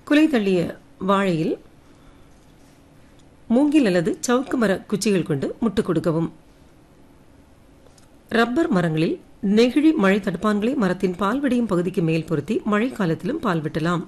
குலை தள்ளிய வாழையில் மூங்கில் அல்லது சவுக்கு மர குச்சிகள் கொண்டு முட்டு கொடுக்கவும் ரப்பர் மரங்களில் நெகிழி மழை தடுப்பான்களை மரத்தின் பால் வடியும் பகுதிக்கு மேல் பொருத்தி மழை காலத்திலும் பால் வெட்டலாம்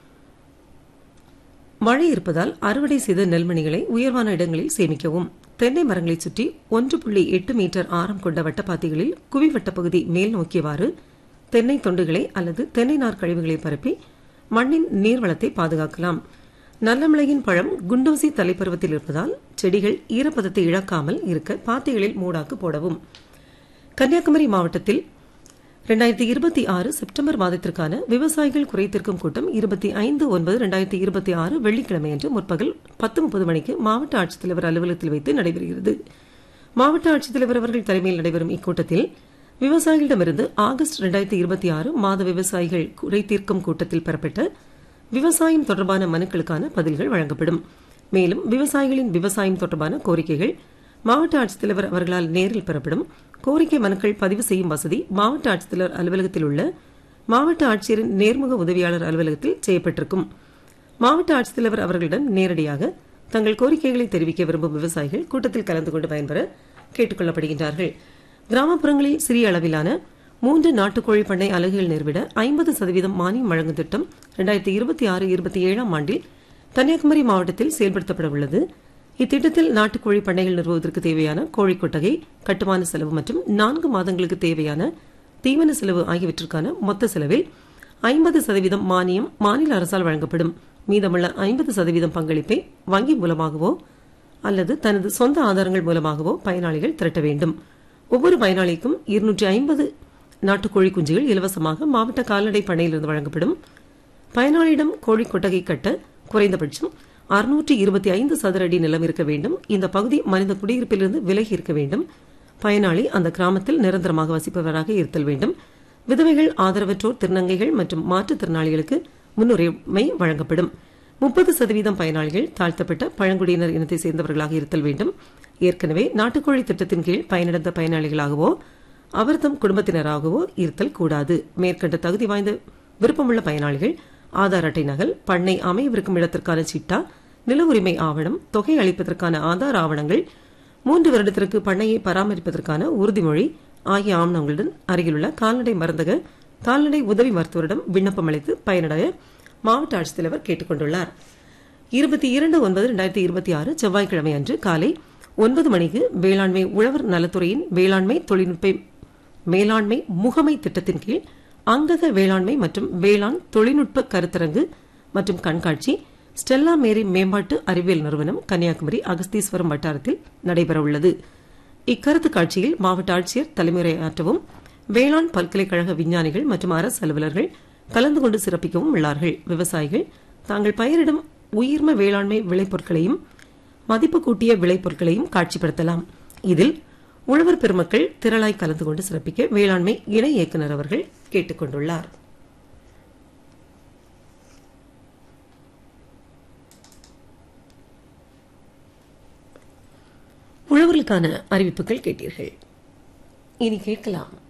மழை இருப்பதால் அறுவடை செய்த நெல்மணிகளை உயர்வான இடங்களில் சேமிக்கவும் தென்னை மரங்களை சுற்றி ஒன்று புள்ளி எட்டு மீட்டர் ஆரம் கொண்ட வட்டப்பாத்திகளில் குவிவட்ட பகுதி மேல் நோக்கியவாறு தென்னை தொண்டுகளை அல்லது தென்னை நார் கழிவுகளை பரப்பி மண்ணின் நீர்வளத்தை பாதுகாக்கலாம் நல்ல மிளகின் பழம் குண்டோசி தலைப்பருவத்தில் இருப்பதால் செடிகள் ஈரப்பதத்தை இழக்காமல் இருக்க பாத்திகளில் மூடாக்கு போடவும் கன்னியாகுமரி மாவட்டத்தில் இரண்டாயிரத்தி இருபத்தி ஆறு செப்டம்பர் மாதத்திற்கான விவசாயிகள் குறைத்திருக்கும் கூட்டம் இருபத்தி ஐந்து ஒன்பது இரண்டாயிரத்தி இருபத்தி ஆறு வெள்ளிக்கிழமை அன்று முற்பகல் பத்து முப்பது மணிக்கு மாவட்ட ஆட்சித்தலைவர் அலுவலகத்தில் வைத்து நடைபெறுகிறது மாவட்ட ஆட்சித்தலைவர் அவர்கள் தலைமையில் நடைபெறும் இக்கூட்டத்தில் விவசாயிகளிடமிருந்து ஆகஸ்ட் இரண்டாயிரத்தி இருபத்தி ஆறு மாத விவசாயிகள் குறைதீர்க்கும் கூட்டத்தில் பெறப்பட்ட விவசாயம் தொடர்பான மனுக்களுக்கான பதில்கள் வழங்கப்படும் மேலும் விவசாயிகளின் விவசாயம் தொடர்பான கோரிக்கைகள் மாவட்ட ஆட்சித்தலைவர் அவர்களால் நேரில் பெறப்படும் கோரிக்கை மனுக்கள் பதிவு செய்யும் வசதி மாவட்ட ஆட்சித்தலைவர் அலுவலகத்தில் உள்ள மாவட்ட ஆட்சியரின் நேர்முக உதவியாளர் அலுவலகத்தில் செய்யப்பட்டிருக்கும் மாவட்ட ஆட்சித்தலைவர் அவர்களிடம் நேரடியாக தங்கள் கோரிக்கைகளை தெரிவிக்க விரும்பும் விவசாயிகள் கூட்டத்தில் கலந்து கொண்டு பயன்பெற கேட்டுக் கொள்ளப்படுகின்றார்கள் கிராமப்புறங்களில் சிறிய அளவிலான மூன்று நாட்டுக்கோழி பண்ணை அலகுகள் நிறுவிட ஐம்பது சதவீதம் மானியம் வழங்கும் திட்டம் இரண்டாயிரத்தி இருபத்தி ஆறு இருபத்தி ஏழாம் ஆண்டில் கன்னியாகுமரி மாவட்டத்தில் செயல்படுத்தப்பட உள்ளது இத்திட்டத்தில் நாட்டுக்கோழி பண்ணைகள் நிறுவுவதற்கு தேவையான கோழி கொட்டகை கட்டுமான செலவு மற்றும் நான்கு மாதங்களுக்கு தேவையான தீவன செலவு ஆகியவற்றிற்கான மொத்த செலவில் ஐம்பது சதவீதம் மானியம் மாநில அரசால் வழங்கப்படும் மீதமுள்ள ஐம்பது சதவீதம் பங்களிப்பை வங்கி மூலமாகவோ அல்லது தனது சொந்த ஆதாரங்கள் மூலமாகவோ பயனாளிகள் திரட்ட வேண்டும் ஒவ்வொரு பயனாளிக்கும் இருநூற்றி ஐம்பது நாட்டுக்கோழி குஞ்சுகள் இலவசமாக மாவட்ட கால்நடை பண்ணையிலிருந்து வழங்கப்படும் பயனாளியிடம் கோழி கொட்டகை கட்ட குறைந்தபட்சம் அறுநூற்றி இருபத்தி ஐந்து சதுர அடி நிலம் இருக்க வேண்டும் இந்த பகுதி மனித குடியிருப்பிலிருந்து விலகி இருக்க வேண்டும் பயனாளி அந்த கிராமத்தில் நிரந்தரமாக வசிப்பவராக இருத்தல் வேண்டும் விதவைகள் ஆதரவற்றோர் திருநங்கைகள் மற்றும் மாற்றுத்திறனாளிகளுக்கு முன்னுரிமை வழங்கப்படும் முப்பது சதவீதம் பயனாளிகள் தாழ்த்தப்பட்ட பழங்குடியினர் இனத்தை சேர்ந்தவர்களாக இருத்தல் வேண்டும் ஏற்கனவே நாட்டுக்கோழி திட்டத்தின் கீழ் பயனடைந்த பயனாளிகளாகவோ அவர்தம் குடும்பத்தினராகவோ இருத்தல் கூடாது மேற்கண்ட தகுதி வாய்ந்த விருப்பமுள்ள பயனாளிகள் ஆதார் அட்டை நகல் பண்ணை அமையவிருக்கும் இடத்திற்கான சிட்டா நில உரிமை ஆவணம் தொகை அளிப்பதற்கான ஆதார் ஆவணங்கள் மூன்று வருடத்திற்கு பண்ணையை பராமரிப்பதற்கான உறுதிமொழி ஆகிய ஆவணங்களுடன் அருகிலுள்ள கால்நடை மருந்தக கால்நடை உதவி மருத்துவரிடம் விண்ணப்பம் அளித்து பயனடைய மாவட்ட ஆட்சித்தலைவர் கேட்டுக் கொண்டுள்ளார் இருபத்தி இரண்டு ஒன்பது இரண்டாயிரத்தி இருபத்தி ஆறு செவ்வாய்க்கிழமை அன்று காலை ஒன்பது மணிக்கு வேளாண்மை உழவர் நலத்துறையின் வேளாண்மை தொழில்நுட்ப மேலாண்மை முகமை திட்டத்தின் கீழ் அங்கக வேளாண்மை மற்றும் வேளாண் தொழில்நுட்ப கருத்தரங்கு மற்றும் கண்காட்சி ஸ்டெல்லா மேரி மேம்பாட்டு அறிவியல் நிறுவனம் கன்னியாகுமரி அகஸ்தீஸ்வரம் வட்டாரத்தில் நடைபெறவுள்ளது இக்கருத்து காட்சியில் மாவட்ட ஆட்சியர் தலைமுறையாற்றவும் வேளாண் பல்கலைக்கழக விஞ்ஞானிகள் மற்றும் அரசு அலுவலர்கள் கலந்து கொண்டு சிறப்பிக்கவும் உள்ளார்கள் விவசாயிகள் தாங்கள் பயிரிடும் உயிர்ம வேளாண்மை விளைபொருட்களையும் மதிப்பு கூட்டிய விளைபொருட்களையும் காட்சிப்படுத்தலாம் இதில் உழவர் பெருமக்கள் திரளாய் கலந்து கொண்டு சிறப்பிக்க வேளாண்மை இணை இயக்குநர் அவர்கள் கேட்டுக் கொண்டுள்ளார் உழவர்களுக்கான அறிவிப்புகள் கேட்டீர்கள் இனி கேட்கலாம்